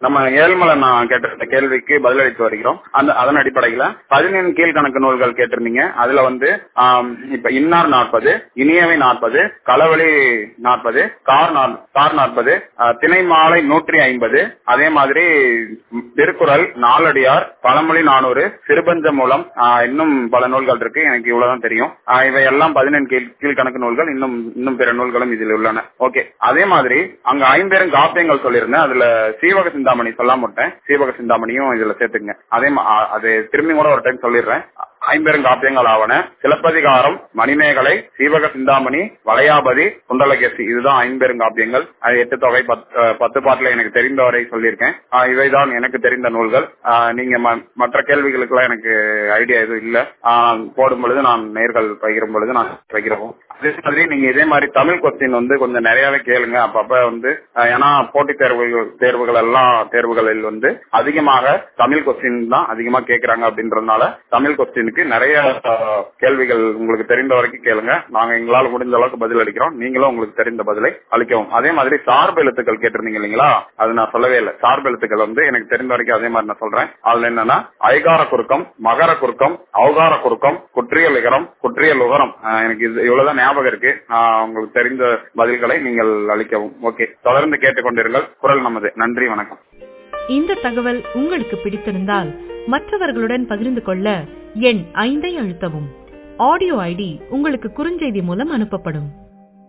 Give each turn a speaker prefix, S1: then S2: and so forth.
S1: நம்ம ஏழ்மலை நான் கேட்டிருந்த கேள்விக்கு பதிலளித்து வருகிறோம் அந்த அதன் அடிப்படையில பதினெண் கீழ்கணக்கு நூல்கள் கேட்டிருந்தீங்க அதுல வந்து ஆம், இப்ப இன்னார் நாற்பது இனியவை நாற்பது களவழி நாற்பது கார் நா- கார் நாற்பது திணை மாலை நூற்றி ஐம்பது அதே மாதிரி ம், திருக்குறள் நாலடியார் பழமொழி நானூறு சிறுபஞ்ச மூலம் ஆ, இன்னும் பல நூல்கள் இருக்கு எனக்கு இவ்வளவுதான் தெரியும் ஆ, இவையெல்லாம் பதினெண் கீழ் கீழ்கணக்கு நூல்கள் இன்னும் இன்னும் பிற நூல்களும் இதில் உள்ளன ஓகே அதே மாதிரி அங்க ஐம்பெரும் காப்பியங்கள் சொல்லியிருந்தேன் அதுல சீவக சிந்தாமணி சொல்லாம விட்டேன் சீவக சிந்தாமணியும் இதுல சேர்த்துங்க அதே மா- ஆ, அது திரும்பி கூட ஒரு டைம் சொல்லிடுறேன் ஐம்பெரும் காப்பியங்கள் ஆவன சிலப்பதிகாரம் மணிமேகலை சீவக சிந்தாமணி வளையாபதி குண்டலகேசி இதுதான் ஐம்பெரும் காப்பியங்கள் அது எட்டு தொகை பத்- அஹ் பத்து பாட்டுல எனக்கு தெரிந்தவரை சொல்லியிருக்கேன் ஆஹ் இவைதான் எனக்கு தெரிந்த நூல்கள் ஆஹ் நீங்க ம- மற்ற கேள்விகளுக்கெல்லாம் எனக்கு ஐடியா எதுவும் இல்ல ஆஹ் போடும் பொழுது நான் நேர்கள் பகிரும் பொழுது நான் பகிரவும் அதே மாதிரி நீங்க இதே மாதிரி தமிழ் கொஸ்டின் வந்து கொஞ்சம் நிறையவே கேளுங்க அப்பப்ப வந்து ஆஹ் ஏன்னா போட்டித் தேர்வுகள் தேர்வுகள் எல்லாம் தேர்வுகளில் வந்து அதிகமாக தமிழ் கொஸ்டின் தான் அதிகமா கேக்குறாங்க அப்படின்றதுனால தமிழ் கொஸ்டினுக்கு நிறைய ஆஹ், கேள்விகள் உங்களுக்கு தெரிந்த வரைக்கும் கேளுங்க நாங்க எங்களால முடிஞ்ச அளவுக்கு பதில் அளிக்கிறோம் நீங்களும் உங்களுக்கு தெரிந்த பதிலை அளிக்கவும் அதே மாதிரி சார்பு எழுத்துக்கள் கேட்டிருந்தீங்க இல்லைங்களா அது நான் சொல்லவே இல்லை சார்பு எழுத்துக்கள் வந்து எனக்கு தெரிந்த வரைக்கும் அதே மாதிரி நான் சொல்றேன் அதுல என்னன்னா ஐகார குறுக்கம் மகர குறுக்கம் அவகார குறுக்கம் குற்றியல் இகரம் குற்றியல் உகரம் ஆஹ், எனக்கு இது இவ்வளவுதான் ஞாபகம் இருக்கு ஆஹ், உங்களுக்கு தெரிந்த பதில்களை நீங்கள் அளிக்கவும் ஓகே தொடர்ந்து கேட்டுக்கொண்டிருங்கள் குரல் நமது நன்றி வணக்கம்
S2: இந்த தகவல் உங்களுக்கு பிடித்திருந்தால் மற்றவர்களுடன் பகிர்ந்து கொள்ள எண் ஐந்தை அழுத்தவும் ஆடியோ ஐடி உங்களுக்கு குறுஞ்செய்தி மூலம் அனுப்பப்படும்